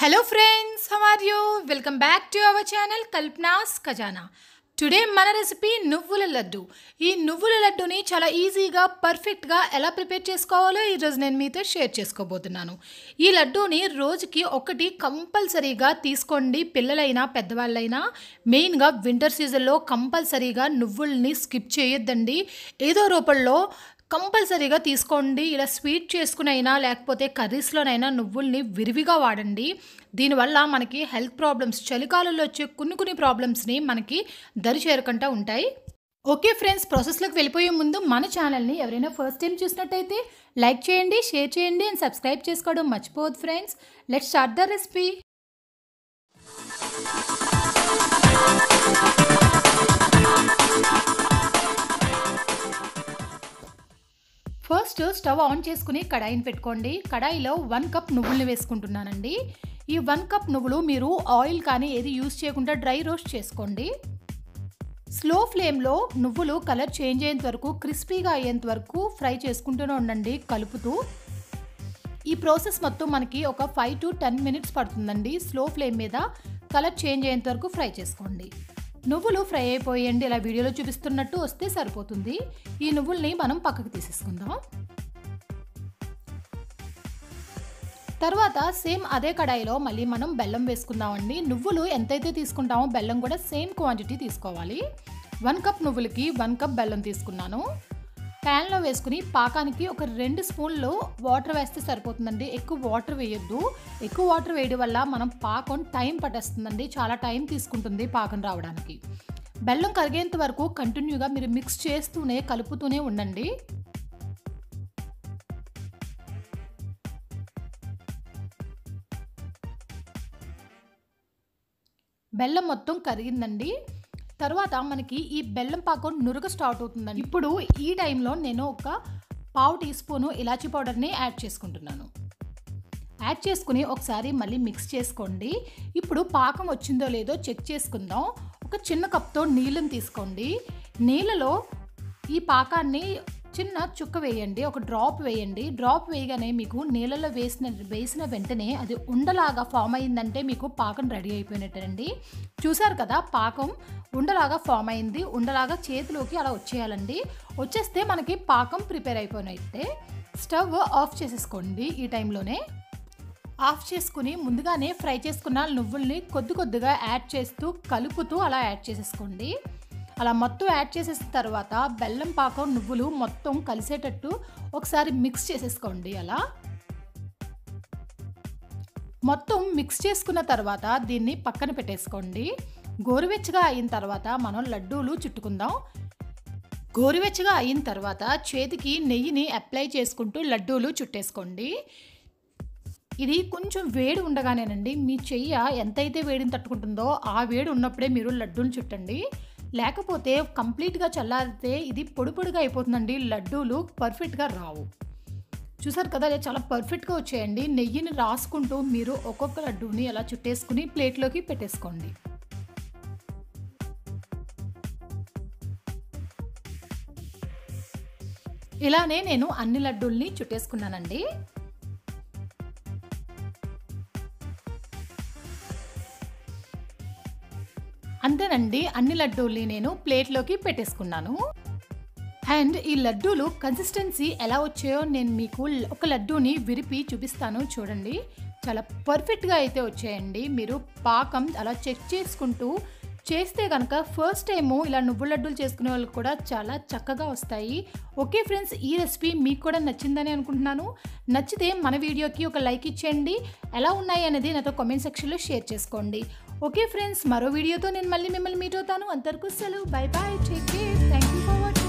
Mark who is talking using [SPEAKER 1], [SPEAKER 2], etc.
[SPEAKER 1] hello friends how are you welcome back to our channel Kalpana's Khazana today మన recipe నువ్వుల లడ్డు ఈ నువ్వుల లడ్డుని చాలా ఈజీగా పర్ఫెక్ట్గా ఎలా ప్రిపేర్ చేసుకోవాలో ఈరోజు నేను మీతో షేర్ చేసుకోబోతున్నాను ఈ లడ్డూని రోజుకి ఒకటి కంపల్సరీగా తీసుకోండి పిల్లలైనా పెద్దవాళ్ళైనా మెయిన్గా వింటర్ సీజన్లో కంపల్సరీగా నువ్వుల్ని స్కిప్ చేయొద్దండి ఏదో రూపంలో కంపల్సరీగా తీసుకోండి ఇలా స్వీట్ చేసుకునైనా లేకపోతే కర్రీస్లోనైనా నువ్వుల్ని విరివిగా వాడండి దీనివల్ల మనకి హెల్త్ ప్రాబ్లమ్స్ చలికాలంలో వచ్చే కొన్ని కొన్ని ప్రాబ్లమ్స్ని మనకి దరి చేరకుండా ఉంటాయి ఓకే ఫ్రెండ్స్ ప్రాసెస్లోకి వెళ్ళిపోయే ముందు మన ఛానల్ని ఎవరైనా ఫస్ట్ టైం చూసినట్టయితే లైక్ చేయండి షేర్ చేయండి అండ్ సబ్స్క్రైబ్ చేసుకోవడం మర్చిపోవద్దు friends let start the recipe first stove on చేసుకుని కడాయిని పెట్టుకోండి కడాయిలో వన్ కప్ నువ్వుల్ని వేసుకుంటున్నానండి ఈ వన్ కప్ నువ్వులు మీరు ఆయిల్ కానీ ఏది యూజ్ చేయకుండా డ్రై రోస్ట్ చేసుకోండి స్లో ఫ్లేమ్లో నువ్వులు కలర్ చేంజ్ అయ్యేంత వరకు క్రిస్పీగా అయ్యేంత వరకు ఫ్రై చేసుకుంటూనే ఉండండి కలుపుతూ ఈ ప్రాసెస్ మొత్తం మనకి ఒక ఫైవ్ టు టెన్ మినిట్స్ పడుతుందండి స్లో ఫ్లేమ్ మీద కలర్ చేంజ్ అయ్యేంత వరకు ఫ్రై చేసుకోండి నువ్వులు ఫ్రై అయిపోయండి ఇలా వీడియోలో చూపిస్తున్నట్టు వస్తే సరిపోతుంది ఈ నువ్వుల్ని మనం పక్కకు తీసేసుకుందాం తర్వాత సేమ్ అదే కడాయిలో మళ్ళీ మనం బెల్లం వేసుకుందామండి నువ్వులు ఎంతైతే తీసుకుంటామో బెల్లం కూడా సేమ్ క్వాంటిటీ తీసుకోవాలి వన్ కప్ నువ్వులకి వన్ కప్ బెల్లం తీసుకున్నాను ప్యాన్లో వేసుకుని పాకానికి ఒక రెండు స్పూన్లు వాటర్ వేస్తే సరిపోతుందండి ఎక్కువ వాటర్ వేయొద్దు ఎక్కువ వాటర్ వేయడం వల్ల మనం పాకం టైం పట్టేస్తుందండి చాలా టైం తీసుకుంటుంది పాకం రావడానికి బెల్లం కరిగేంత వరకు కంటిన్యూగా మీరు మిక్స్ చేస్తూనే కలుపుతూనే ఉండండి బెల్లం మొత్తం కరిగిందండి తర్వాత మనకి ఈ బెల్లం పాకం నురుగ స్టార్ట్ అవుతుందండి ఇప్పుడు ఈ టైంలో నేను ఒక పావు టీ స్పూను ఇలాచీ పౌడర్ని యాడ్ చేసుకుంటున్నాను యాడ్ చేసుకుని ఒకసారి మళ్ళీ మిక్స్ చేసుకోండి ఇప్పుడు పాకం వచ్చిందో లేదో చెక్ చేసుకుందాం ఒక చిన్న కప్తో నీళ్ళని తీసుకోండి నీళ్ళలో ఈ పాకాన్ని చిన్న చుక్క వేయండి ఒక డ్రాప్ వేయండి డ్రాప్ వేయగానే మీకు నీళ్ళలో వేసిన వేసిన వెంటనే అది ఉండలాగా ఫామ్ అయిందంటే మీకు పాకం రెడీ అయిపోయినట్టండి చూసారు కదా పాకం ఉండలాగా ఫామ్ అయింది ఉండలాగా చేతిలోకి అలా వచ్చేయాలండి వచ్చేస్తే మనకి పాకం ప్రిపేర్ అయిపోయినట్టే స్టవ్ ఆఫ్ చేసేసుకోండి ఈ టైంలోనే ఆఫ్ చేసుకుని ముందుగానే ఫ్రై చేసుకున్న నువ్వుల్ని కొద్ది కొద్దిగా యాడ్ చేస్తూ కలుపుతూ అలా యాడ్ చేసేసుకోండి అలా మొత్తం యాడ్ చేసేసిన తర్వాత బెల్లం పాకం నువ్వులు మొత్తం కలిసేటట్టు ఒకసారి మిక్స్ చేసేసుకోండి అలా మొత్తం మిక్స్ చేసుకున్న తర్వాత దీన్ని పక్కన పెట్టేసుకోండి గోరువెచ్చగా అయిన తర్వాత మనం లడ్డూలు చుట్టుకుందాం గోరువెచ్చగా అయిన తర్వాత చేతికి నెయ్యిని అప్లై చేసుకుంటూ లడ్డూలు చుట్టేసుకోండి ఇది కొంచెం వేడి ఉండగానేనండి మీ చెయ్య ఎంతైతే వేడిని తట్టుకుంటుందో ఆ వేడి ఉన్నప్పుడే మీరు లడ్డూలు చుట్టండి లేకపోతే కంప్లీట్గా చల్లారితే ఇది పొడి పొడిగా అయిపోతుందండి లడ్డూలు పర్ఫెక్ట్గా రావు చూసారు కదా అది చాలా పర్ఫెక్ట్గా వచ్చేయండి నెయ్యిని రాసుకుంటూ మీరు ఒక్కొక్క లడ్డూని అలా చుట్టేసుకుని ప్లేట్లోకి పెట్టేసుకోండి ఇలానే నేను అన్ని లడ్డూల్ని చుట్టేసుకున్నానండి అంతేనండి అన్ని లడ్డూల్ని నేను ప్లేట్లోకి పెట్టేసుకున్నాను అండ్ ఈ లడ్డూలు కన్సిస్టెన్సీ ఎలా వచ్చాయో నేను మీకు ఒక లడ్డూని విరిపి చూపిస్తాను చూడండి చాలా పర్ఫెక్ట్గా అయితే వచ్చాయండి మీరు పాకం అలా చెక్ చేసుకుంటూ చేస్తే కనుక ఫస్ట్ టైము ఇలా నువ్వు లడ్డూలు చేసుకునే వాళ్ళకి కూడా చాలా చక్కగా వస్తాయి ఓకే ఫ్రెండ్స్ ఈ రెసిపీ మీకు కూడా నచ్చిందని అనుకుంటున్నాను నచ్చితే మన వీడియోకి ఒక లైక్ ఇచ్చేయండి ఎలా ఉన్నాయి అనేది నాతో కామెంట్ సెక్షన్లో షేర్ చేసుకోండి ఓకే ఫ్రెండ్స్ మరో వీడియోతో నేను మళ్ళీ మిమ్మల్ని మీట్ అవుతాను అంతవరకు సెలవు bye bye take care thank you for watching